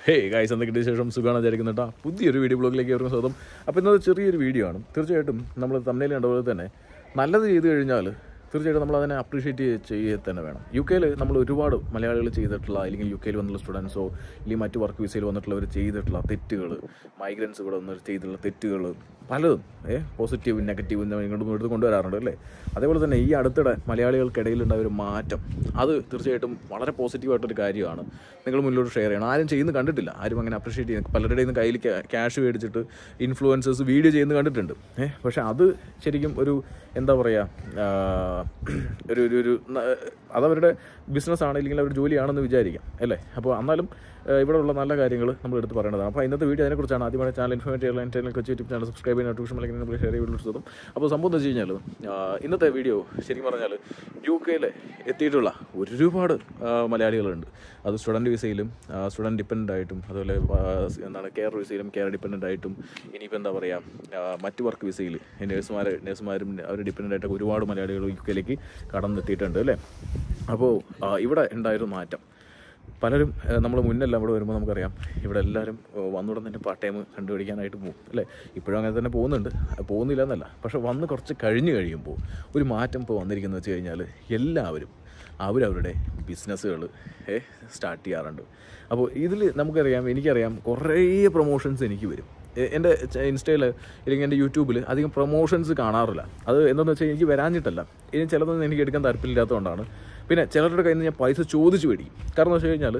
Hey guys എന്തൊക്കെ ശേഷം സുഖമാണ് വിചാരിക്കുന്നു കേട്ടോ പുതിയൊരു വീഡിയോ ബ്ലോഗിലേക്ക് അവർക്ക് സ്വാഗതം അപ്പോൾ ഇന്നത് ചെറിയൊരു വീഡിയോ ആണ് തീർച്ചയായിട്ടും നമ്മൾ തമ്മിൽ കണ്ടപോലെ തന്നെ നല്ലത് ചെയ്തു കഴിഞ്ഞാൽ തീർച്ചയായിട്ടും നമ്മൾ അതിനെ അപ്രീഷിയേറ്റ് ചെയ്യുക തന്നെ വേണം യു കെയിൽ നമ്മൾ ഒരുപാട് മലയാളികൾ ചെയ്തിട്ടുള്ള അല്ലെങ്കിൽ യു കെയിൽ വന്നുള്ള സ്റ്റുഡൻസോ അല്ലെങ്കിൽ മറ്റു വർക്ക് വിസയിൽ വന്നിട്ടുള്ളവർ ചെയ്തിട്ടുള്ള തെറ്റുകൾ മൈഗ്രൻസ് ഇവിടെ വന്ന് ചെയ്തിട്ടുള്ള തെറ്റുകൾ പലതും ഏ പോസിറ്റീവ് നെഗറ്റീവ് ഇങ്ങോട്ടും എടുത്ത് കൊണ്ടുവരാറുണ്ട് അല്ലേ അതേപോലെ തന്നെ ഈ അടുത്തിടെ മലയാളികൾക്കിടയിലുണ്ടായ ഒരു മാറ്റം അത് തീർച്ചയായിട്ടും വളരെ പോസിറ്റീവായിട്ടൊരു കാര്യമാണ് നിങ്ങൾ മുന്നിലോട്ട് ഷെയർ ചെയ്യണം ആരും ചെയ്യുന്നത് കണ്ടിട്ടില്ല ആരും അങ്ങനെ അപ്രീഷിയേറ്റ് ചെയ്യുന്നത് പലരുടെയും കയ്യിൽ ക്യാഷ് മേടിച്ചിട്ട് ഇൻഫ്ലുവൻസേഴ്സ് വീഡിയോ ചെയ്യുന്നത് കണ്ടിട്ടുണ്ട് ഏഹ് പക്ഷേ അത് ശരിക്കും ഒരു എന്താ പറയുക ഒരു ഒരു ഒരു ന- അതവരുടെ ബിസിനസ് ആണ് ഇല്ലെങ്കിൽ അവർ ജോലിയാണെന്ന് വിചാരിക്കാം അല്ലേ അപ്പോൾ എന്നാലും ഏഹ് ഇവിടെ ഉള്ള നല്ല കാര്യങ്ങൾ നമ്മൾ എടുത്ത് പറയേണ്ടതാണ് അപ്പോൾ ഇന്നത്തെ വീഡിയോ അതിനെക്കുറിച്ചാണ് ആദ്യമായി ചാനൽ ഇൻഫോർമേറ്റ് ചെയ്യാൻ ചാനൽ കൊച്ചു യൂട്യൂബ് ചാനൽ സബ്സ്ക്രൈബ് ചെയ്യാൻ നോട്ടിഫിക്കേഷൻ അല്ലെങ്കിൽ നമ്മൾ ഷെയർ ചെയ്ത് അപ്പോൾ സംഭവം എന്ന് വെച്ച് കഴിഞ്ഞാൽ ആഹ് ഇന്നത്തെ വീഡിയോ ശരിക്കും പറഞ്ഞാൽ യു കെയിൽ എത്തിയിട്ടുള്ള ഒരുപാട് ആഹ് മലയാളികളുണ്ട് അത് സ്റ്റുഡൻറ്റ് വിസയിലും സ്റ്റുഡൻറ്റ് ഡിപ്പെൻഡൻ്റ് ആയിട്ടും അതുപോലെ ആഹ് എന്താണ് കെയർ വിസയിലും കെയർ ഡിപ്പെൻഡൻ്റ് ആയിട്ടും ഇനിയിപ്പോൾ എന്താ പറയുക ആഹ് മറ്റ് വർക്ക് വിസയിൽ നേഴ്സുമാർ നേഴ്സുമാരും അവർ ഡിപ്പെൻഡൻ്റ് ആയിട്ടൊക്കെ ഒരുപാട് മലയാളികൾ യു കെയിലേക്ക് കടന്നെത്തിയിട്ടുണ്ട് അല്ലേ അപ്പോൾ ആഹ് ഇവിടെ ഉണ്ടായൊരു മാറ്റം പലരും നമ്മൾ മുന്നെല്ലാം ഇവിടെ വരുമ്പോൾ നമുക്കറിയാം ഇവിടെ എല്ലാവരും ഏഹ് വന്നുടൻ തന്നെ പാർട്ട് ടൈം കണ്ടുപിടിക്കാനായിട്ട് പോകും അല്ലേ ഇപ്പോഴും അങ്ങനെ തന്നെ പോകുന്നുണ്ട് അത് പോകുന്നില്ല എന്നല്ല പക്ഷെ വന്ന് കുറച്ച് കഴിഞ്ഞ് കഴിയുമ്പോൾ ഒരു മാറ്റം ഇപ്പോൾ വന്നിരിക്കുന്നത് വെച്ച് കഴിഞ്ഞാൽ എല്ലാവരും അവരവരുടെ ബിസിനസ്സുകൾ സ്റ്റാർട്ട് ചെയ്യാറുണ്ട് അപ്പോൾ ഇതിൽ നമുക്കറിയാം എനിക്കറിയാം കുറേ പ്രൊമോഷൻസ് എനിക്ക് വരും എ- എൻ്റെ ഇൻസ്റ്റയിൽ അല്ലെങ്കിൽ എൻ്റെ യൂട്യൂബിൽ അധികം പ്രൊമോഷൻസ് കാണാറില്ല അത് എന്താണെന്ന് വെച്ചാൽ എനിക്ക് വരാഞ്ഞിട്ടല്ല ഇനി ചിലതൊന്നും എനിക്ക് എടുക്കാൻ താല്പര്യമില്ലാത്തതുകൊണ്ടാണ് പിന്നെ ചിലരുടെ കയ്യിൽ നിന്ന് ഞാൻ പൈസ ചോദിച്ചു മേടിക്കും കാരണം എന്ന് വെച്ച് കഴിഞ്ഞാൽ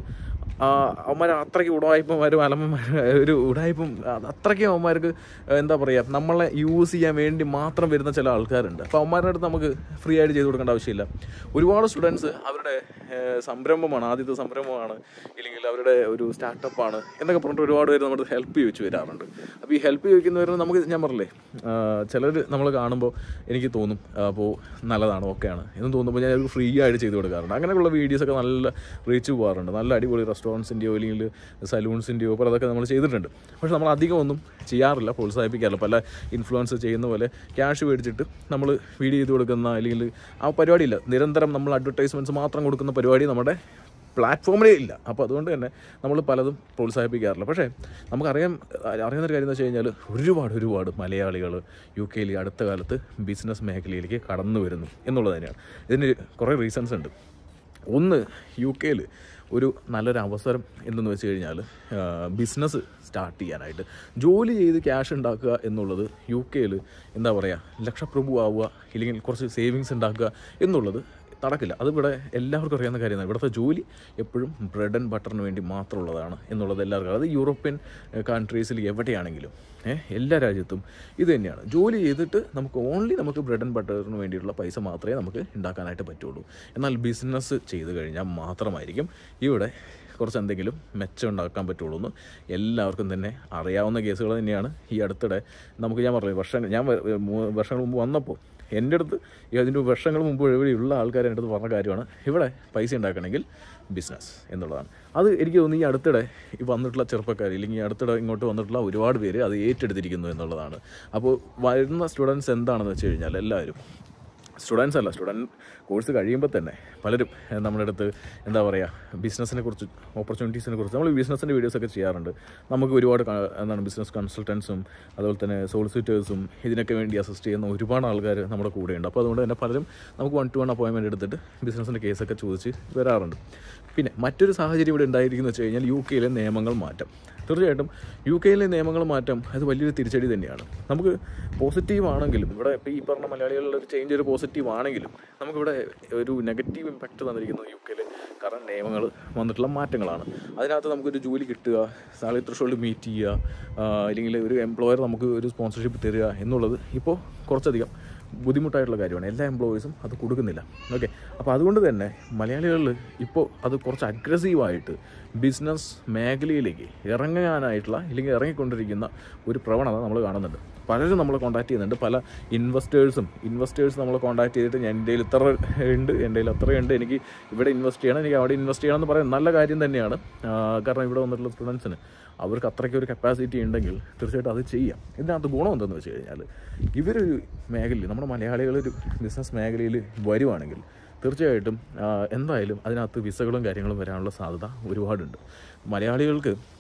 അവന്മാർ അത്രയ്ക്ക് ഉടായ്പന്മാരും അലമ്മന്മാരും ഒരു ഉടായ്പം അത് അത്രയ്ക്കും അവന്മാർക്ക് എന്താ പറയുക നമ്മളെ യൂസ് ചെയ്യാൻ വേണ്ടി മാത്രം വരുന്ന ചില ആൾക്കാരുണ്ട് അപ്പോൾ അവന്മാരുടെ അടുത്ത് നമുക്ക് ഫ്രീ ആയിട്ട് ചെയ്ത് കൊടുക്കേണ്ട ആവശ്യമില്ല ഒരുപാട് സ്റ്റുഡൻസ് അവരുടെ ഏഹ്, സംരംഭമാണ് ആദ്യത്തെ സംരംഭമാണ് ഇല്ലെങ്കിൽ അവരുടെ ഒരു സ്റ്റാർട്ടപ്പാണ് എന്നൊക്കെ പറഞ്ഞിട്ട് ഒരുപാട് പേര് നമ്മുടെ ഹെൽപ്പ് ചോദിച്ചു വരാറുണ്ട് അപ്പോൾ ഈ ഹെൽപ്പ് ചോദിക്കുന്നവർ നമുക്ക് ഞാൻ പറഞ്ഞില്ലേ ചിലർ നമ്മൾ കാണുമ്പോൾ എനിക്ക് തോന്നും അപ്പോൾ നല്ലതാണ് ഓക്കെയാണ് എന്ന് തോന്നുമ്പോൾ ഞാൻ അവർക്ക് ഫ്രീ ആയിട്ട് ചെയ്ത് കൊടുക്കാറുണ്ട് അങ്ങനെയുള്ള വീഡിയോസൊക്കെ നല്ല റീച്ച് പോകാറുണ്ട് നല്ല അടിപൊളി റെസ്റ്റോറൻറ്റ്സിൻ്റെയോ അല്ലെങ്കിൽ സലൂൺസിൻ്റെയോ അപ്പോൾ അതൊക്കെ നമ്മൾ ചെയ്തിട്ടുണ്ട് പക്ഷെ നമ്മൾ അധികം ഒന്നും ചെയ്യാറില്ല പ്രോത്സാഹിപ്പിക്കാറില്ല പല ഇൻഫ്ലുവൻസ് ചെയ്യുന്ന പോലെ ക്യാഷ് മേടിച്ചിട്ട് നമ്മൾ വീഡിയോ ചെയ്ത് കൊടുക്കുന്ന അല്ലെങ്കിൽ ആ പരിപാടിയില്ല നിരന്തരം നമ്മൾ അഡ്വർടൈസ്മെൻറ്റ്സ് മാത്രം കൊടുക്കുന്ന പരിപാടി നമ്മുടെ പ്ലാറ്റ്ഫോമിലേ ഇല്ല അപ്പോൾ അതുകൊണ്ട് തന്നെ നമ്മൾ പലതും പ്രോത്സാഹിപ്പിക്കാറില്ല പക്ഷേ നമുക്കറിയാം അറിയുന്നൊരു കാര്യം എന്ന് വെച്ച് കഴിഞ്ഞാൽ ഒരുപാട് ഒരുപാട് മലയാളികൾ യു കെയിൽ ഈ അടുത്ത കാലത്ത് ബിസിനസ് മേഖലയിലേക്ക് കടന്നു വരുന്നു എന്നുള്ളത് തന്നെയാണ് ഇതിന് കുറേ റീസൺസ് ഉണ്ട് ഒന്ന് യു കെയിൽ ഒരു നല്ലൊരു അവസരം എന്തെന്ന് വെച്ച് കഴിഞ്ഞാൽ ബിസിനസ് സ്റ്റാർട്ട് ചെയ്യാനായിട്ട് ജോലി ചെയ്ത് ക്യാഷ് ഉണ്ടാക്കുക എന്നുള്ളത് യു കെയിൽ എന്താ പറയുക ലക്ഷപ്രഭു ആവുക ഇല്ലെങ്കിൽ കുറച്ച് സേവിങ്സ് ഉണ്ടാക്കുക എന്നുള്ളത് നടക്കില്ല അത് ഇവിടെ എല്ലാവർക്കും അറിയാവുന്ന കാര്യമാണ് ഇവിടുത്തെ ജോലി എപ്പോഴും ബ്രെഡ് ആൻഡ് ബട്ടറിന് വേണ്ടി മാത്രമുള്ളതാണ് എന്നുള്ളത് എല്ലാവർക്കും അറിയാം. അത് യൂറോപ്യൻ കൺട്രീസിൽ എവിടെയാണെങ്കിലും ഏഹ് എല്ലാ രാജ്യത്തും ഇത് തന്നെയാണ് ജോലി ചെയ്തിട്ട് നമുക്ക് ഓൺലി നമുക്ക് ബ്രെഡ് ആൻഡ് ബട്ടറിന് വേണ്ടിയിട്ടുള്ള പൈസ മാത്രമേ നമുക്ക് ഉണ്ടാക്കാനായിട്ട് പറ്റുള്ളൂ എന്നാൽ ബിസിനസ് ചെയ്ത് കഴിഞ്ഞാൽ മാത്രമായിരിക്കും ഇവിടെ കുറച്ച് എന്തെങ്കിലും മെച്ചം ഉണ്ടാക്കാൻ പറ്റുള്ളൂ എന്ന് എല്ലാവർക്കും തന്നെ അറിയാവുന്ന കേസുകൾ തന്നെയാണ് ഈ അടുത്തിടെ നമുക്ക് ഞാൻ പറഞ്ഞു വർഷം ഞാൻ വ- മൂ- വർഷങ്ങൾ മുമ്പ് വന്നപ്പോൾ എൻ്റെ അടുത്ത് ഈ അതിൻ്റെ വർഷങ്ങൾ മുമ്പ് ഇവിടെയുള്ള ആൾക്കാർ എൻ്റെ അടുത്ത് പറഞ്ഞ കാര്യമാണ് ഇവിടെ പൈസ ഉണ്ടാക്കണമെങ്കിൽ ബിസിനസ് എന്നുള്ളതാണ് അത് എനിക്ക് തോന്നുന്നു ഈ അടുത്തിടെ ഈ വന്നിട്ടുള്ള ചെറുപ്പക്കാർ ഇല്ലെങ്കിൽ ഈ അടുത്തിടെ ഇങ്ങോട്ട് വന്നിട്ടുള്ള ഒരുപാട് പേര് അത് ഏറ്റെടുത്തിരിക്കുന്നു എന്നുള്ളതാണ് അപ്പോൾ വരുന്ന സ്റ്റുഡൻസ് എന്താണെന്ന് വെച്ച് കഴിഞ്ഞാൽ എല്ലാവരും സ്റ്റുഡൻസ് അല്ല സ്റ്റുഡൻറ്റ് കോഴ്സ് കഴിയുമ്പോൾ തന്നെ പലരും ഏഹ്, നമ്മുടെ അടുത്ത് എന്താ പറയുക ബിസിനസ്സിനെ കുറിച്ച് ഓപ്പർച്യൂണിറ്റീസിനെ കുറിച്ച് നമ്മൾ ബിസിനസ്സിൻ്റെ വീഡിയോസൊക്കെ ചെയ്യാറുണ്ട് നമുക്ക് ഒരുപാട് ക- എന്താണ് ബിസിനസ് കൺസൾട്ടൻസും അതുപോലെ തന്നെ സോളിസിറ്റേഴ്സും ഇതിനൊക്കെ വേണ്ടി അസിസ്റ്റ് ചെയ്യുന്ന ഒരുപാട് ആൾക്കാർ നമ്മുടെ കൂടെയുണ്ട് അപ്പോൾ അതുകൊണ്ട് തന്നെ പലരും നമുക്ക് വൺ ടു വൺ അപ്പോയിൻമെൻറ്റ് എടുത്തിട്ട് ബിസിനസ്സിൻ്റെ കേസൊക്കെ ചോദിച്ച് വരാറുണ്ട് പിന്നെ മറ്റൊരു സാഹചര്യം ഇവിടെ ഉണ്ടായിരിക്കുന്നത് വെച്ച് കഴിഞ്ഞാൽ യു കെയിലെ നിയമങ്ങൾ മാറ്റം തീർച്ചയായിട്ടും യു കെയിലെ നിയമങ്ങൾ മാറ്റം അത് വലിയൊരു തിരിച്ചടി തന്നെയാണ് നമുക്ക് പോസിറ്റീവ് ആണെങ്കിലും ഇവിടെ ഇപ്പോൾ ഈ പറഞ്ഞ മലയാളികളുടെ ഒരു ചേഞ്ച് ഒരു പോസിറ്റീവ് ആണെങ്കിലും നമുക്കിവിടെ ഒരു നെഗറ്റീവ് ഇമ്പാക്റ്റ് തന്നിരിക്കുന്നത് യു കെയിൽ കാരണം നിയമങ്ങൾ വന്നിട്ടുള്ള മാറ്റങ്ങളാണ് അതിനകത്ത് നമുക്കൊരു ജോലി കിട്ടുക സാലറി ത്രഷോൾഡ് മീറ്റ് ചെയ്യുക ആ, അല്ലെങ്കിൽ ഒരു എംപ്ലോയർ നമുക്ക് ഒരു സ്പോൺസർഷിപ്പ് തരിക എന്നുള്ളത് ഇപ്പോൾ കുറച്ചധികം ബുദ്ധിമുട്ടായിട്ടുള്ള കാര്യമാണ് എല്ലാ എംപ്ലോയീസും അത് കൊടുക്കുന്നില്ല ഓക്കെ അപ്പോൾ അതുകൊണ്ട് തന്നെ മലയാളികളിൽ ഇപ്പോൾ അത് കുറച്ച് അഗ്രസീവായിട്ട് ബിസിനസ് മേഖലയിലേക്ക് ഇറങ്ങാനായിട്ടുള്ള ഇല്ലെങ്കിൽ ഇറങ്ങിക്കൊണ്ടിരിക്കുന്ന ഒരു പ്രവണത നമ്മൾ കാണുന്നുണ്ട് പലരും നമ്മളെ കോൺടാക്ട് ചെയ്യുന്നുണ്ട് പല ഇൻവെസ്റ്റേഴ്സും ഇൻവെസ്റ്റേഴ്സ് നമ്മളെ കോൺടാക്ട് ചെയ്തിട്ട് ഞാൻ എൻ്റെ കയ്യിൽ ഇത്ര ഉണ്ട് എൻ്റെ കയ്യിൽ അത്രയുണ്ട് എനിക്ക് ഇവിടെ ഇൻവെസ്റ്റ് ചെയ്യണം എനിക്ക് അവിടെ ഇൻവെസ്റ്റ് ചെയ്യണം എന്ന് പറയുന്നത് നല്ല കാര്യം തന്നെയാണ് ആ, കാരണം ഇവിടെ വന്നിട്ടുള്ള സ്റ്റുഡൻസിന് അവർക്ക് അത്രയ്ക്ക് ഒരു കപ്പാസിറ്റി ഉണ്ടെങ്കിൽ തീർച്ചയായിട്ടും അത് ചെയ്യാം ഇതിനകത്ത് ഗുണം എന്തെന്ന് വെച്ച് കഴിഞ്ഞാൽ ഇവരൊരു മേഖലയിൽ നമ്മുടെ മലയാളികൾ ഒരു ബിസിനസ് മേഖലയിൽ വരുവാണെങ്കിൽ തീർച്ചയായിട്ടും ആ, എന്തായാലും അതിനകത്ത് വിസകളും കാര്യങ്ങളും വരാനുള്ള സാധ്യത ഒരുപാടുണ്ട് മലയാളികൾക്ക്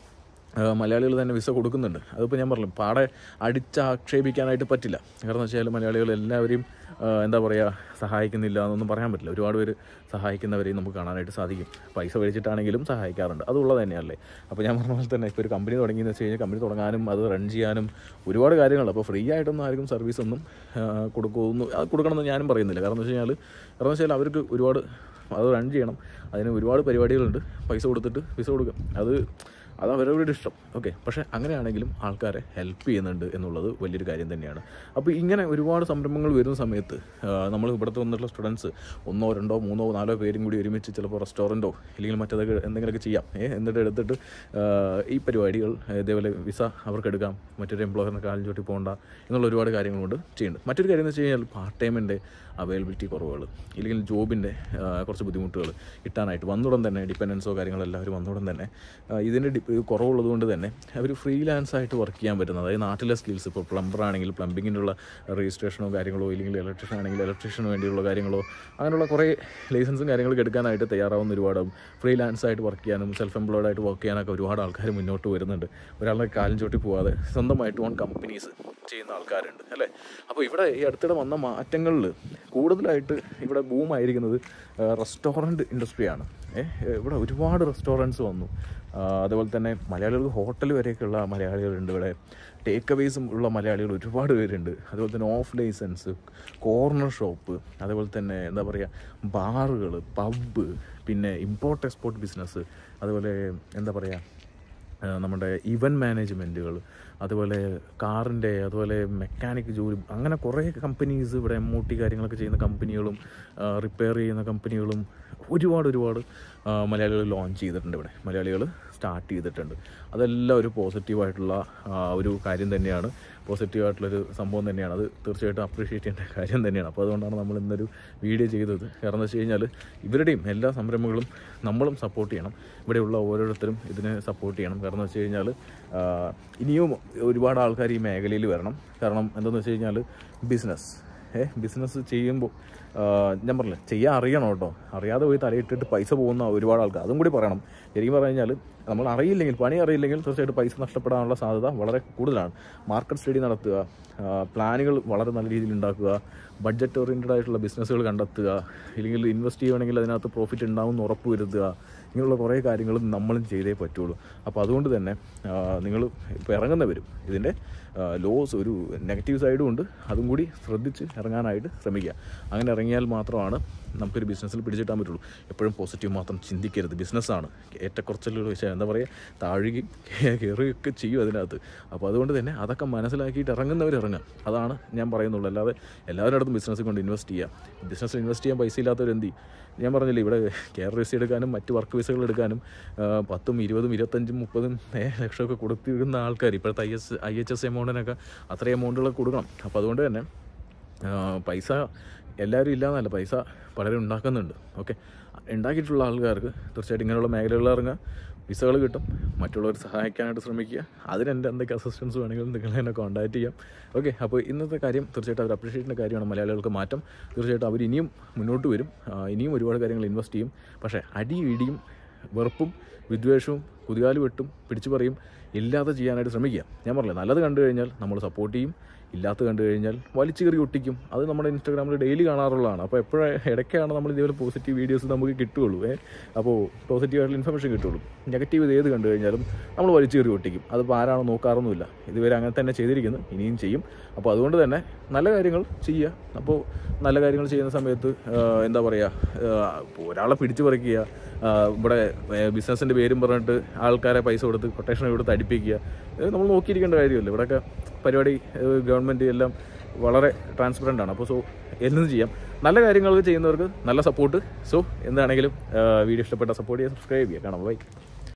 മലയാളികൾ തന്നെ വിസ കൊടുക്കുന്നുണ്ട് അതിപ്പോൾ ഞാൻ പറഞ്ഞു പാടെ അടിച്ചാക്ഷേപിക്കാനായിട്ട് പറ്റില്ല കാരണം വെച്ചാൽ മലയാളികൾ എല്ലാവരെയും ആ, എന്താ പറയുക സഹായിക്കുന്നില്ല എന്നൊന്നും പറയാൻ പറ്റില്ല ഒരുപാട് പേര് സഹായിക്കുന്നവരെയും നമുക്ക് കാണാനായിട്ട് സാധിക്കും പൈസ മേടിച്ചിട്ടാണെങ്കിലും സഹായിക്കാറുണ്ട് അതുള്ളത് തന്നെയല്ലേ അപ്പോൾ ഞാൻ പറഞ്ഞ പോലെ തന്നെ ഇപ്പോൾ ഒരു കമ്പനി തുടങ്ങിയെന്ന് വെച്ച് കഴിഞ്ഞാൽ കമ്പനി തുടങ്ങാനും അത് റൺ ചെയ്യാനും ഒരുപാട് കാര്യങ്ങളുണ്ട് അപ്പോൾ ഫ്രീ ആയിട്ടൊന്നും ആർക്കും സർവീസ് ഒന്നും ആ, കൊടുക്കുമെന്ന് അത് കൊടുക്കണമെന്ന് ഞാനും പറയുന്നില്ല കാരണം എന്ന് വെച്ച് കഴിഞ്ഞാൽ കാരണം വെച്ചാൽ അവർക്ക് ഒരുപാട് അത് റൺ ചെയ്യണം അതിന് ഒരുപാട് പരിപാടികളുണ്ട് പൈസ കൊടുത്തിട്ട് പൈസ കൊടുക്കാം അത് അത് അവരവരുടെ ഇഷ്ടം ഓക്കെ പക്ഷേ അങ്ങനെയാണെങ്കിലും ആൾക്കാരെ ഹെൽപ്പ് ചെയ്യുന്നുണ്ട് എന്നുള്ളത് വലിയൊരു കാര്യം തന്നെയാണ് അപ്പോൾ ഇങ്ങനെ ഒരുപാട് സംരംഭങ്ങൾ വരുന്ന സമയത്ത് ആ, നമ്മൾ ഇവിടുത്തെ വന്നിട്ടുള്ള സ്റ്റുഡൻസ് ഒന്നോ രണ്ടോ മൂന്നോ നാലോ പേരും കൂടി ഒരുമിച്ച് ചിലപ്പോൾ റെസ്റ്റോറൻറ്റോ അല്ലെങ്കിൽ മറ്റേതൊക്കെ എന്തെങ്കിലുമൊക്കെ ചെയ്യാം ഏ എന്നിട്ട് എടുത്തിട്ട് ആ, ഈ പരിപാടികൾ ഇതേപോലെ വിസ അവർക്ക് എടുക്കാം മറ്റൊരു എംപ്ലോയറിന് കാലിൽ ചോട്ടി പോകണ്ട എന്നുള്ള ഒരുപാട് കാര്യങ്ങളുണ്ട് ചെയ്യുന്നുണ്ട് മറ്റൊരു കാര്യം എന്ന് വെച്ച് കഴിഞ്ഞാൽ പാർട്ട് ടൈമിൻ്റെ അവൈലബിലിറ്റി കുറവുകൾ ഇല്ലെങ്കിൽ ജോബിൻ്റെ കുറച്ച് ബുദ്ധിമുട്ടുകൾ കിട്ടാനായിട്ട് വന്നുടൻ തന്നെ ഡിപ്പെൻഡൻസോ കാര്യങ്ങളെല്ലാവരും വന്നുടൻ തന്നെ ആ, ഇതിൻ്റെ ഡി കുറവുള്ളത് കൊണ്ട് തന്നെ അവർ ഫ്രീലാൻസ് ആയിട്ട് വർക്ക് ചെയ്യാൻ പറ്റുന്നത് അതായത് നാട്ടിലെ സ്കിൽസ് ഇപ്പോൾ പ്ലംബർ ആണെങ്കിൽ പ്ലംബിങ്ങിനുള്ള രജിസ്ട്രേഷനോ കാര്യങ്ങളോ ഇല്ലെങ്കിൽ ഇലക്ട്രീഷ്യൻ ആണെങ്കിൽ ഇലക്ട്രീഷ്യന് വേണ്ടിയുള്ള കാര്യങ്ങളോ അങ്ങനെയുള്ള കുറേ ലൈസൻസും കാര്യങ്ങളൊക്കെ എടുക്കാനായിട്ട് തയ്യാറാവുന്ന ഒരുപാട് ഫ്രീലാൻസ് ആയിട്ട് വർക്ക് ചെയ്യാനും സെൽഫ് എംപ്ലോയ്ഡ് ആയിട്ട് വർക്ക് ചെയ്യാനൊക്കെ ഒരുപാട് ആൾക്കാർ മുന്നോട്ട് വരുന്നുണ്ട് ഒരാളുടെ കാലും ചോട്ടി പോവാതെ സ്വന്തമായിട്ട് ഓൺ കമ്പനീസ് ചെയ്യുന്ന ആൾക്കാരുണ്ട് അല്ലേ അപ്പോൾ ഇവിടെ ഈ അടുത്തിടെ വന്ന മാറ്റങ്ങളിൽ കൂടുതലായിട്ട് ഇവിടെ ബൂമായിരിക്കുന്നത് റെസ്റ്റോറൻറ്റ് ഇൻഡസ്ട്രിയാണ് ഏഹ് ഇവിടെ ഒരുപാട് റെസ്റ്റോറൻറ്റ്സ് വന്നു ആ, അതുപോലെ തന്നെ മലയാളികൾക്ക് ഹോട്ടൽ വരെയൊക്കെയുള്ള മലയാളികളുണ്ട് ഇവിടെ ടേക്ക് അവേസും ഉള്ള മലയാളികൾ ഒരുപാട് പേരുണ്ട് അതുപോലെ തന്നെ ഓഫ് ലൈസൻസ് കോർണർ ഷോപ്പ് അതുപോലെ തന്നെ എന്താ പറയുക ബാറുകൾ പബ്ബ് പിന്നെ ഇമ്പോർട്ട് എക്സ്പോർട്ട് ബിസിനസ് അതുപോലെ എന്താ പറയുക ആ, നമ്മുടെ ഇവൻറ്റ് മാനേജ്മെൻറ്റുകൾ അതുപോലെ കാറിൻ്റെ അതുപോലെ മെക്കാനിക് ജോലി അങ്ങനെ കുറേ കമ്പനീസ് ഇവിടെ എം ഒ ടി കാര്യങ്ങളൊക്കെ ചെയ്യുന്ന കമ്പനികളും റിപ്പയർ ചെയ്യുന്ന കമ്പനികളും ഒരുപാട് ഒരുപാട് മലയാളികൾ ലോഞ്ച് ചെയ്തിട്ടുണ്ട് ഇവിടെ മലയാളികൾ സ്റ്റാർട്ട് ചെയ്തിട്ടുണ്ട് അതെല്ലാം ഒരു പോസിറ്റീവായിട്ടുള്ള ഒരു കാര്യം തന്നെയാണ് പോസിറ്റീവായിട്ടുള്ളൊരു സംഭവം തന്നെയാണ് അത് തീർച്ചയായിട്ടും അപ്രീഷിയേറ്റ് ചെയ്യേണ്ട കാര്യം തന്നെയാണ് അപ്പോൾ അതുകൊണ്ടാണ് നമ്മൾ ഇന്നൊരു വീഡിയോ ചെയ്തത് കാരണം എന്ന് വെച്ച് കഴിഞ്ഞാൽ ഇവരുടെയും എല്ലാ സംരംഭങ്ങളും നമ്മളും സപ്പോർട്ട് ചെയ്യണം ഇവിടെയുള്ള ഓരോരുത്തരും ഇതിനെ സപ്പോർട്ട് ചെയ്യണം കാരണം എന്ന് വെച്ച് കഴിഞ്ഞാൽ ആ, ഇനിയും ഒരുപാട് ആൾക്കാർ ഈ മേഖലയിൽ വരണം കാരണം എന്താണെന്ന് വെച്ച് കഴിഞ്ഞാൽ ബിസിനസ് ഏ ബിസിനസ് ചെയ്യുമ്പോൾ ഞാൻ പറഞ്ഞില്ലേ ചെയ്യാൻ അറിയണം കേട്ടോ അറിയാതെ പോയി തലയിട്ടിട്ട് പൈസ പോകുന്ന ഒരുപാട് ആൾക്കാർ അതും കൂടി പറയണം ശരിക്കും പറഞ്ഞു കഴിഞ്ഞാൽ നമ്മൾ അറിയില്ലെങ്കിൽ പണി അറിയില്ലെങ്കിൽ തീർച്ചയായിട്ടും പൈസ നഷ്ടപ്പെടാനുള്ള സാധ്യത വളരെ കൂടുതലാണ് മാർക്കറ്റ് സ്റ്റഡി നടത്തുക പ്ലാനുകൾ വളരെ നല്ല രീതിയിൽ ഉണ്ടാക്കുക ബഡ്ജറ്റ് ഓറിയൻറ്റഡ് ആയിട്ടുള്ള ബിസിനസ്സുകൾ കണ്ടെത്തുക ഇല്ലെങ്കിൽ ഇൻവെസ്റ്റ് ചെയ്യുകയാണെങ്കിൽ അതിനകത്ത് പ്രോഫിറ്റ് ഉണ്ടാവും എന്ന് ഉറപ്പ് വരുത്തുക ഇങ്ങനെയുള്ള കുറേ കാര്യങ്ങളും നമ്മളും ചെയ്തേ പറ്റുള്ളൂ അപ്പോൾ അതുകൊണ്ട് തന്നെ നിങ്ങൾ ഇപ്പോൾ ഇറങ്ങുന്നവരും ഇതിൻ്റെ ലോസ് ഒരു നെഗറ്റീവ് സൈഡും ഉണ്ട് അതും കൂടി ശ്രദ്ധിച്ച് ഇറങ്ങാനായിട്ട് ശ്രമിക്കുക അങ്ങനെ ഇറങ്ങിയാൽ മാത്രമാണ് നമുക്കൊരു ബിസിനസ്സിൽ പിടിച്ചിട്ടാൻ പറ്റുള്ളൂ എപ്പോഴും പോസിറ്റീവ് മാത്രം ചിന്തിക്കരുത് ബിസിനസ്സാണ് ഏറ്റക്കുറച്ചിലുകൾ വെച്ചാൽ എന്താ പറയുക താഴുകയും കയറുകയൊക്കെ ചെയ്യും അതിനകത്ത് അപ്പോൾ അതുകൊണ്ട് തന്നെ അതൊക്കെ മനസ്സിലാക്കിയിട്ട് ഇറങ്ങുന്നവർ ഇറങ്ങുക അതാണ് ഞാൻ പറയുന്നുള്ളൂ അല്ലാതെ എല്ലാവരുടെ അടുത്തും ബിസിനസ്സിൽ കൊണ്ട് ഇൻവെസ്റ്റ് ചെയ്യുക ബിസിനസ്സിൽ ഇൻവെസ്റ്റ് ചെയ്യാൻ പൈസ ഇല്ലാത്തവർ എന്ത് ചെയ്യും ഞാൻ പറഞ്ഞില്ലേ ഇവിടെ കെയർ വിസ എടുക്കാനും മറ്റ് വർക്ക് വിസകൾ എടുക്കാനും ആ, പത്തും ഇരുപതും ഇരുപത്തഞ്ചും മുപ്പതും ഏ, ലക്ഷമൊക്കെ കൊടുത്തിരുന്ന ആൾക്കാർ ഇപ്പോഴത്തെ I S I H S എമൗണ്ടിനൊക്കെ അത്രയും എമൗണ്ടുകളൊക്കെ കൊടുക്കണം അപ്പോൾ അതുകൊണ്ട് തന്നെ ആ, പൈസ എല്ലാവരും ഇല്ലയെന്നല്ല പൈസ പലരും ഉണ്ടാക്കുന്നുണ്ട് ഓക്കെ ഉണ്ടാക്കിയിട്ടുള്ള ആൾക്കാർക്ക് തീർച്ചയായിട്ടും ഇങ്ങനെയുള്ള മേഖലകളിൽ ഇറങ്ങുക വിസകൾ കിട്ടും മറ്റുള്ളവർ സഹായിക്കാനായിട്ട് ശ്രമിക്കുക അതിന് എൻ്റെ എന്തൊക്കെ അസിസ്റ്റൻസ് വേണമെങ്കിലും നിങ്ങൾ എന്നെ കോൺടാക്ട് ചെയ്യാം ഓക്കെ അപ്പോൾ ഇന്നത്തെ കാര്യം തീർച്ചയായിട്ടും അവർ അപ്രീഷിയേറ്റ് ചെയ്യുന്ന കാര്യമാണ് മലയാളികൾക്ക് മാറ്റം തീർച്ചയായിട്ടും അവർ ഇനിയും മുന്നോട്ട് വരും ആ, ഇനിയും ഒരുപാട് കാര്യങ്ങൾ ഇൻവെസ്റ്റ് ചെയ്യും പക്ഷേ അടി ഇടിയും വെറുപ്പും വിദ്വേഷവും കുതികാല് വെട്ടും പിടിച്ചു പറയും ഇല്ലാതെ ചെയ്യാനായിട്ട് ശ്രമിക്കുക ഞാൻ പറഞ്ഞില്ല നല്ലത് കണ്ടു കഴിഞ്ഞാൽ നമ്മൾ സപ്പോർട്ട് ചെയ്യും ഇല്ലാത്ത കണ്ടു കഴിഞ്ഞാൽ വലിച്ചു കയറി ഒട്ടിക്കും അത് നമ്മുടെ ഇൻസ്റ്റാഗ്രാമിൽ ഡെയിലി കാണാറുള്ളതാണ് അപ്പോൾ എപ്പോഴും ഇടയ്ക്കാണ് നമ്മൾ ഇതേപോലെ പോസിറ്റീവ് വീഡിയോസ് നമുക്ക് കിട്ടുകയുള്ളൂ ഏ അപ്പോൾ പോസിറ്റീവ് ആയിട്ടുള്ള ഇൻഫർമേഷൻ കിട്ടുള്ളൂ നെഗറ്റീവ് ഇത് ഏത് കണ്ടു കഴിഞ്ഞാലും നമ്മൾ വലിച്ചു കയറി ഒട്ടിക്കും അതിപ്പോൾ ആരാണോ നോക്കാറൊന്നുമില്ല ഇതുവരെ അങ്ങനെ തന്നെ ചെയ്തിരിക്കുന്നു ഇനിയും ചെയ്യും അപ്പോൾ അതുകൊണ്ട് തന്നെ നല്ല കാര്യങ്ങൾ ചെയ്യുക അപ്പോൾ നല്ല കാര്യങ്ങൾ ചെയ്യുന്ന സമയത്ത് ആ, എന്താ പറയുക ആ, ഇപ്പോൾ ഒരാളെ പിടിച്ചു പറിക്കുക ആ, ഇവിടെ ബിസിനസ്സിൻ്റെ പേരും പറഞ്ഞിട്ട് ആൾക്കാരെ പൈസ കൊടുത്ത് കൊട്ടേഷൻ കൊടുത്ത് അടിപ്പിക്കുക ഇത് നമ്മൾ നോക്കിയിരിക്കേണ്ട കാര്യമല്ല ഇവിടെയൊക്കെ പരിപാടി ഗവൺമെൻറ് എല്ലാം വളരെ ട്രാൻസ്പെറൻ്റ് ആണ് അപ്പോൾ സോ എന്നും ചെയ്യാം നല്ല കാര്യങ്ങൾ ചെയ്യുന്നവർക്ക് നല്ല സപ്പോർട്ട് സോ എന്താണെങ്കിലും വീഡിയോ ഇഷ്ടപ്പെട്ട സപ്പോർട്ട് ചെയ്യുക സബ്സ്ക്രൈബ് ചെയ്യുക കാണാം ബൈ